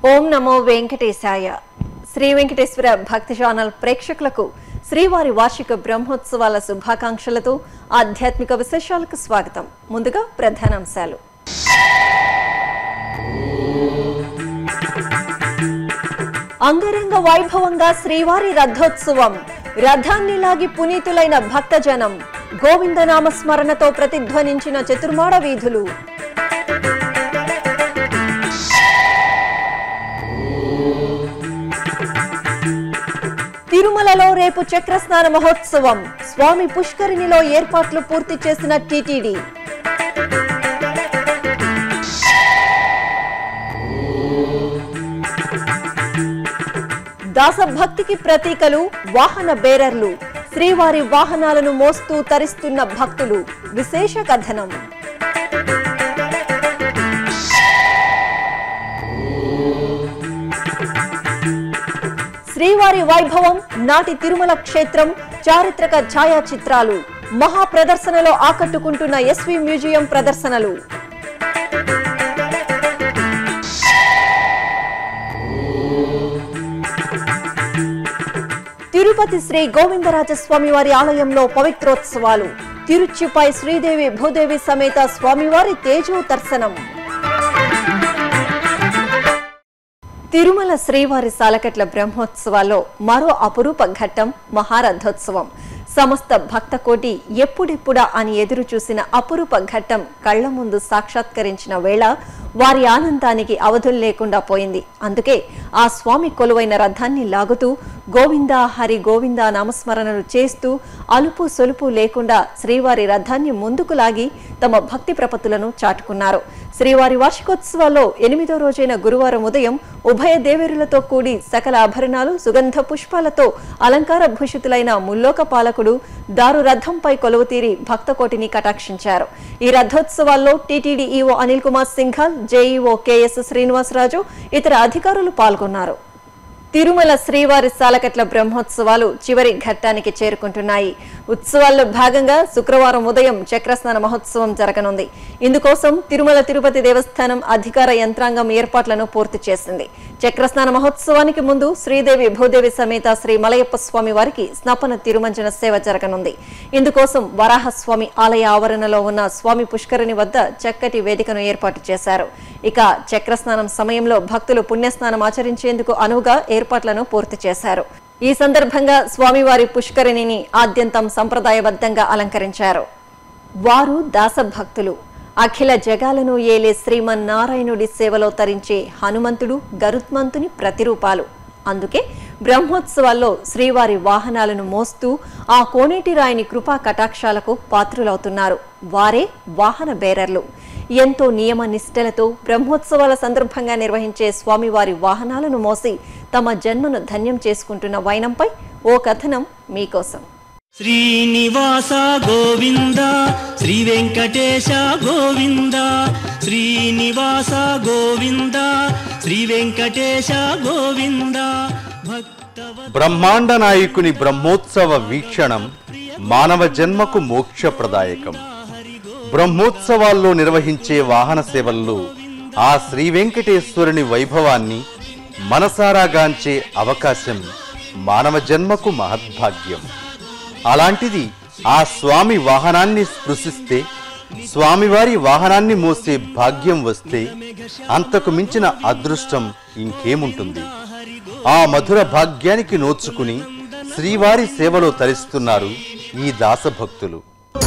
ఓం నమో వెంకటేశాయ శ్రీ వెంకటేశ్వర భక్తి ఛానల్ ప్రేక్షకులకు శ్రీవారి వార్షిక బ్రహ్మోత్సవాల శుభాకాంక్షలతో ఆధ్యాత్మిక విశేషాలకు స్వాగతం ముందుగా ప్రధానాంశాలు అంగరంగ వైభవంగా శ్రీవారి రథోత్సవం రథాన్ని లాగి పునీతులైన భక్తజనం గోవిందనామ స్మరణతో ప్రతిధ్వనించిన చతుర్మాడ వీధులు తిరుమలలో రేపు చక్రస్నాన మహోత్సవం స్వామి పుష్కరిణిలో ఏర్పాట్లు పూర్తి చేసిన టీటీడీ దాసభక్తికి ప్రతీకలు వాహన బేరర్లు శ్రీవారి వాహనాలను మోస్తూ తరిస్తున్న భక్తులు విశేష కథనం శ్రీవారి వైభవం నాటి తిరుమల క్షేత్రం చారిత్రక ఛాయాచిత్రాలు మహా ప్రదర్శనలో ఆకట్టుకుంటున్న ఎస్వి మ్యూజియం ప్రదర్శనలు తిరుపతి శ్రీ గోవిందరాజస్వామి వారి ఆలయంలో పవిత్రోత్సవాలు తిరుచిపై శ్రీదేవి భూదేవి సమేత స్వామివారి తేజో దర్శనం తిరుమల శ్రీవారి సాలకట్ల బ్రహ్మోత్సవాల్లో మరో అపురూప ఘట్టం మహారథోత్సవం సమస్త భక్త కోటి ఎప్పుడెప్పుడా అని ఎదురు చూసిన అపురూప ఘట్టం కళ్ల ముందు సాక్షాత్కరించిన వేళ వారి ఆనందానికి అవధులు లేకుండా పోయింది అందుకే ఆ స్వామి కొలువైన రథాన్ని లాగుతూ గోవింద హరి గోవింద నామస్మరణలు చేస్తూ అలుపు సొలుపు లేకుండా శ్రీవారి రథాన్ని ముందుకు లాగి తమ భక్తి ప్రపత్తులను చాటుకున్నారు శ్రీవారి వార్షికోత్సవాల్లో ఎనిమిదో రోజైన గురువారం ఉదయం ఉభయ దేవేరులతో కూడి సకల ఆభరణాలు సుగంధ పుష్పాలతో అలంకార భూషితులైన ముల్లోక పాలకుడు దారు రథంపై కొలువుతీరి భక్తకోటిని కటాక్షించారు ఈ రథోత్సవాల్లో TTD EO Anil Kumar Singhal JEO KS Srinivasaraju ఇతర అధికారులు పాల్గొన్నారు తిరుమల శ్రీవారి సాలకట్ల బ్రహ్మోత్సవాలు చివరి ఘట్టానికి చేరుకుంటున్నాయి ఉత్సవాల్లో భాగంగా శుక్రవారం ఉదయం చక్రస్నాన మహోత్సవం జరగనుంది ఇందుకోసం తిరుమల తిరుపతి దేవస్థానం అధికార యంత్రాంగం ఏర్పాట్లను పూర్తి చేసింది చక్రస్నాన మహోత్సవానికి ముందు శ్రీదేవి భూదేవి సమేత శ్రీ మలయప్ప స్వామి వారికి స్నపన తిరుమంజన సేవ జరగనుంది ఇందుకోసం వరాహస్వామి ఆలయ ఆవరణలో ఉన్న స్వామి పుష్కరిణి వద్ద చక్కటి వేదికను ఏర్పాటు చేశారు ఇక చక్రస్నానం సమయంలో భక్తులు పుణ్యస్నానం ఆచరించేందుకు అనువుగా ఏర్పాట్లను పూర్తి చేశారు ఈ సందర్భంగా స్వామివారి పుష్కరిణిని ఆద్యంతం సంప్రదాయబద్ధంగా అలంకరించారు వారు దాసభక్తులు అఖిల జగాలను ఏలే శ్రీమన్నారాయణుడి సేవలో తరించే హనుమంతుడు గరుత్మంతుని ప్రతిరూపాలు అందుకే బ్రహ్మోత్సవాల్లో శ్రీవారి వాహనాలను మోస్తూ ఆ కోనేటి రాయిని కృపా కటాక్షాలకు పాత్రులవుతున్నారు వారే వాహన బేరర్లు ఎంతో నియమ నిష్టలతో బ్రహ్మోత్సవాల సందర్భంగా నిర్వహించే స్వామివారి వాహనాలను మోసి తమ జన్మను ధన్యం చేసుకుంటున్న వైనంపై ఓ కథనం మీకోసం శ్రీనివాస గోవింద శ్రీ వెంకటేశ గోవింద శ్రీనివాస గోవింద శ్రీ వెంకటేశ గోవింద భక్తవ బ్రహ్మాండ నాయకుని బ్రహ్మోత్సవ వీక్షణం మానవ జన్మకు మోక్షప్రదాయకం బ్రహ్మోత్సవాల్లో నిర్వహించే వాహన సేవల్లో ఆ శ్రీ వెంకటేశ్వరుని వైభవాన్ని మనసారాగాంచే అవకాశం మానవ జన్మకు మహద్భాగ్యం అలాంటిది ఆ స్వామి వాహనాన్ని స్పృశిస్తే స్వామివారి వాహనాన్ని మోసే భాగ్యం వస్తే అంతకు మించిన అదృష్టం ఇంకేముంటుంది ఆ మధుర భాగ్యానికి నోచుకుని శ్రీవారి సేవలో తరిస్తున్నారు ఈ దాసభక్తులు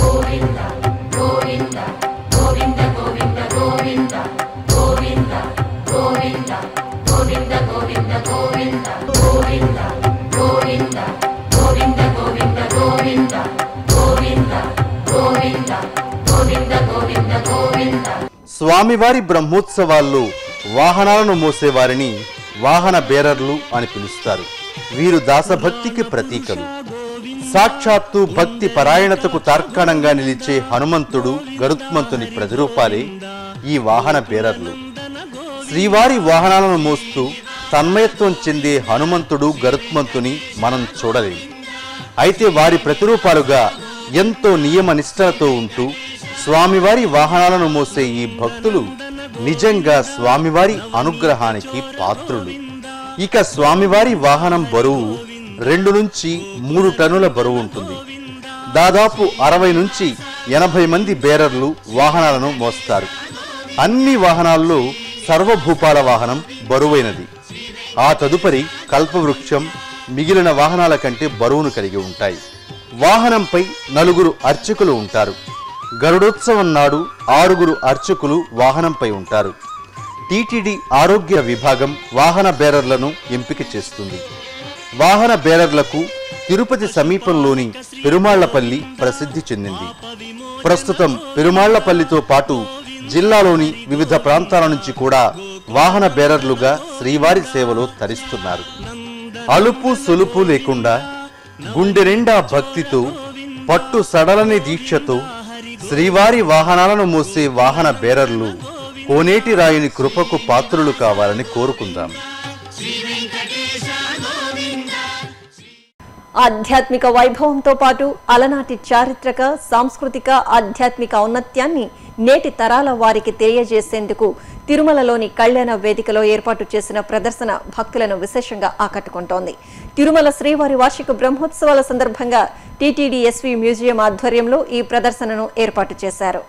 స్వామివారి బ్రహ్మోత్సవాల్లో వాహనాలను మోసేవారిని వాహన బేరర్లు అని పిలుస్తారు వీరు దాసభక్తికి ప్రతీకలు సాక్షాత్తు భక్తి పరాయణతకు తార్కాణంగా నిలిచే హనుమంతుడు గరుత్మంతుని ప్రతిరూపాలే ఈ వాహన బేరర్లు శ్రీవారి వాహనాలను మోస్తూ తన్మయత్వం చెందే హనుమంతుడు గరుత్మంతుని మనం చూడలేం అయితే వారి ప్రతిరూపాలుగా ఎంతో నియమ నిష్టలతో ఉంటూ స్వామివారి వాహనాలను మోసే ఈ భక్తులు నిజంగా స్వామివారి అనుగ్రహానికి పాత్రులు ఇక స్వామివారి వాహనం బరువు రెండు నుంచి మూడు టన్నుల బరువు ఉంటుంది దాదాపు అరవై నుంచి ఎనభై మంది బేరర్లు వాహనాలను మోస్తారు అన్ని వాహనాల్లో సర్వభూపాల వాహనం బరువైనది ఆ తదుపరి కల్పవృక్షం మిగిలిన వాహనాల కంటే బరువును కలిగి ఉంటాయి వాహనంపై నలుగురు అర్చకులు ఉంటారు గరుడోత్సవం నాడు ఆరుగురు అర్చకులు వాహనంపై ఉంటారు టీటీడీ ఆరోగ్య విభాగం వాహన బేరర్లను ఎంపిక చేస్తుంది వాహన బేరర్లకు తిరుపతి సమీపంలోని పెరుమాళ్లపల్లి ప్రసిద్ధి చెందింది ప్రస్తుతం పెరుమాళ్లపల్లితో పాటు జిల్లాలోని వివిధ ప్రాంతాల నుంచి కూడా వాహన బేరర్లుగా శ్రీవారి సేవలో తరిస్తున్నారు అలుపు సొలుపు లేకుండా గుండె నిండా భక్తితో పట్టు సడలని దీక్షతో శ్రీవారి వాహనాలను మోసే వాహన బేరర్లు కోనేటి రాయుని కృపకు పాత్రులు కావాలని కోరుకుందాం ఆధ్యాత్మిక వైభవంతో పాటు అలనాటి చారిత్రక సాంస్కృతిక ఆధ్యాత్మిక ఔన్నత్యాన్ని నేటి తరాల వారికి తెలియజేసేందుకు తిరుమలలోని కళ్యాణ వేదికలో ఏర్పాటు చేసిన ప్రదర్శన భక్తులను విశేషంగా ఆకట్టుకుంటోంది తిరుమల శ్రీవారి వార్షిక బ్రహ్మోత్సవాల సందర్భంగా టీటీడీ ఎస్వీ మ్యూజియం ఆధ్వర్యంలో ఈ ప్రదర్శనను ఏర్పాటు చేశారు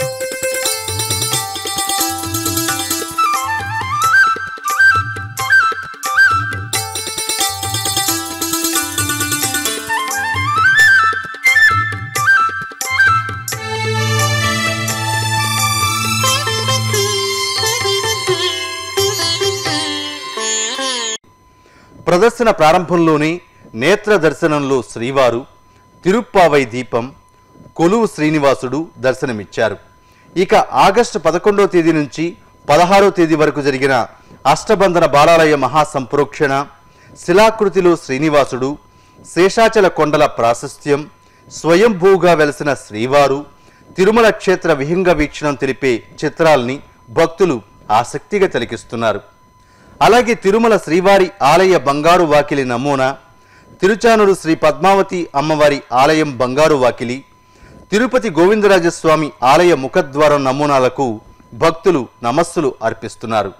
ప్రదర్శన ప్రారంభంలోనే నేత్ర దర్శనంలో శ్రీవారు తిరుప్పావై దీపం కొలువు శ్రీనివాసుడు దర్శనమిచ్చారు ఇక ఆగస్టు పదకొండవ తేదీ నుంచి పదహారో తేదీ వరకు జరిగిన అష్టబంధన బాలాలయ మహాసంప్రోక్షణ శిలాకృతిలో శ్రీనివాసుడు శేషాచల కొండల ప్రాశస్త్యం స్వయంభూగా వెలసిన శ్రీవారు తిరుమల క్షేత్ర విహంగ వీక్షణం తెలిపే చిత్రాల్ని భక్తులు ఆసక్తిగా తిలకిస్తున్నారు అలాగే తిరుమల శ్రీవారి ఆలయ బంగారు వాకిలి నమూనా తిరుచానూరు శ్రీ పద్మావతి అమ్మవారి ఆలయం బంగారు వాకిలి తిరుపతి గోవిందరాజస్వామి ఆలయ ముఖద్వారం నమూనాలకు భక్తులు నమస్సులు అర్పిస్తున్నారు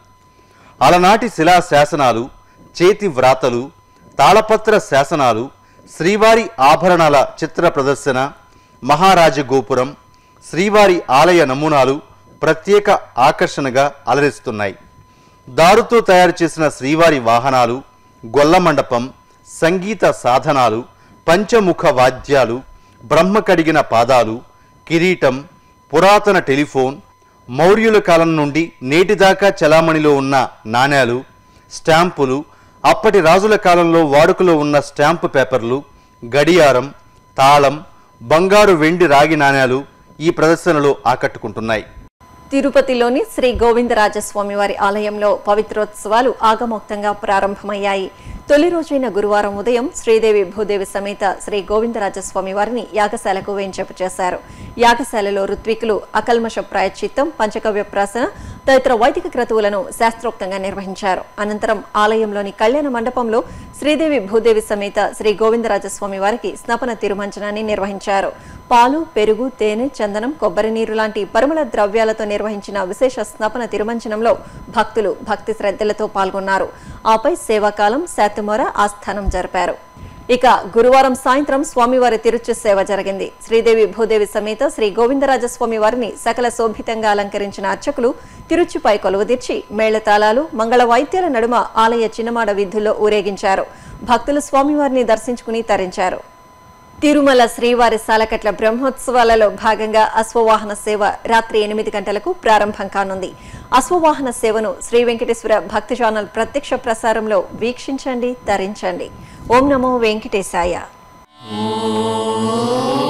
అలనాటి శిలా శాసనాలు చేతి వ్రాతలు తాళపత్ర శాసనాలు శ్రీవారి ఆభరణాల చిత్ర ప్రదర్శన మహారాజ గోపురం శ్రీవారి ఆలయ నమూనాలు ప్రత్యేక ఆకర్షణగా అలరిస్తున్నాయి దారుతో తయారు చేసిన శ్రీవారి వాహనాలు గొల్ల మండపం సంగీత సాధనాలు పంచముఖ వాద్యాలు బ్రహ్మ కడిగిన పాదాలు కిరీటం పురాతన టెలిఫోన్ మౌర్యుల కాలం నుండి నేటిదాకా చలామణిలో ఉన్న నాణేలు స్టాంపులు అప్పటి రాజుల కాలంలో వాడుకలో ఉన్న స్టాంపు పేపర్లు గడియారం తాళం బంగారు వెండి రాగి నాణేలు ఈ ప్రదర్శనలో ఆకట్టుకుంటున్నాయి తిరుపతిలోని శ్రీ గోవిందరాజస్వామి వారి ఆలయంలో పవిత్రోత్సవాలు ఆగమోక్తంగా ప్రారంభమయ్యాయి తొలి రోజైన గురువారం ఉదయం శ్రీదేవి భూదేవి సమేత శ్రీ గోవిందరాజస్వామి వారిని యాగశాలకు వేంచేపు చేశారు యాగశాలలో ఋత్వికులు అకల్మష ప్రాయశ్చిత్తం పంచకవ్య ప్రాసన తదితర వైదిక క్రతువులను శాస్త్రోక్తంగా నిర్వహించారు అనంతరం ఆలయంలోని కళ్యాణ మండపంలో శ్రీదేవి భూదేవి సమేత శ్రీ గోవిందరాజస్వామి వారికి స్నపన తిరుమంచనాన్ని నిర్వహించారు పాలు పెరుగు తేనె చందనం కొబ్బరి నీరు లాంటి పరిమళ ద్రవ్యాలతో నిర్వహించిన విశేష స్నపన తిరుమంచనంలో భక్తులు భక్తి శ్రద్ధలతో పాల్గొన్నారు ఆపై సేవాకాలం శాతమొర ఆస్థానం జరిపారు ఇక గురువారం సాయంత్రం స్వామివారి తిరుచు సేవ జరిగింది శ్రీదేవి భూదేవి సమేత శ్రీ గోవిందరాజస్వామి వారిని సకల శోభితంగా అలంకరించిన అర్చకులు తిరుచుపై కొలువుదీర్చి మేళతాళాలు మంగళ వాయిద్యాల నడుమ ఆలయ చిన్నమాడ వీధుల్లో ఊరేగించారు భక్తులు స్వామివారిని దర్శించుకుని తరించారు తిరుమల శ్రీవారి సాలకట్ల బ్రహ్మోత్సవాలలో భాగంగా అశ్వవాహన సేవ రాత్రి ఎనిమిది గంటలకు ప్రారంభం కానుంది అశ్వవాహన సేవను శ్రీ వెంకటేశ్వర భక్తి ఛానల్ ప్రత్యక్ష ప్రసారంలో వీక్షించండి తరించండి ఓం నమో వెంకటేశాయ ఓం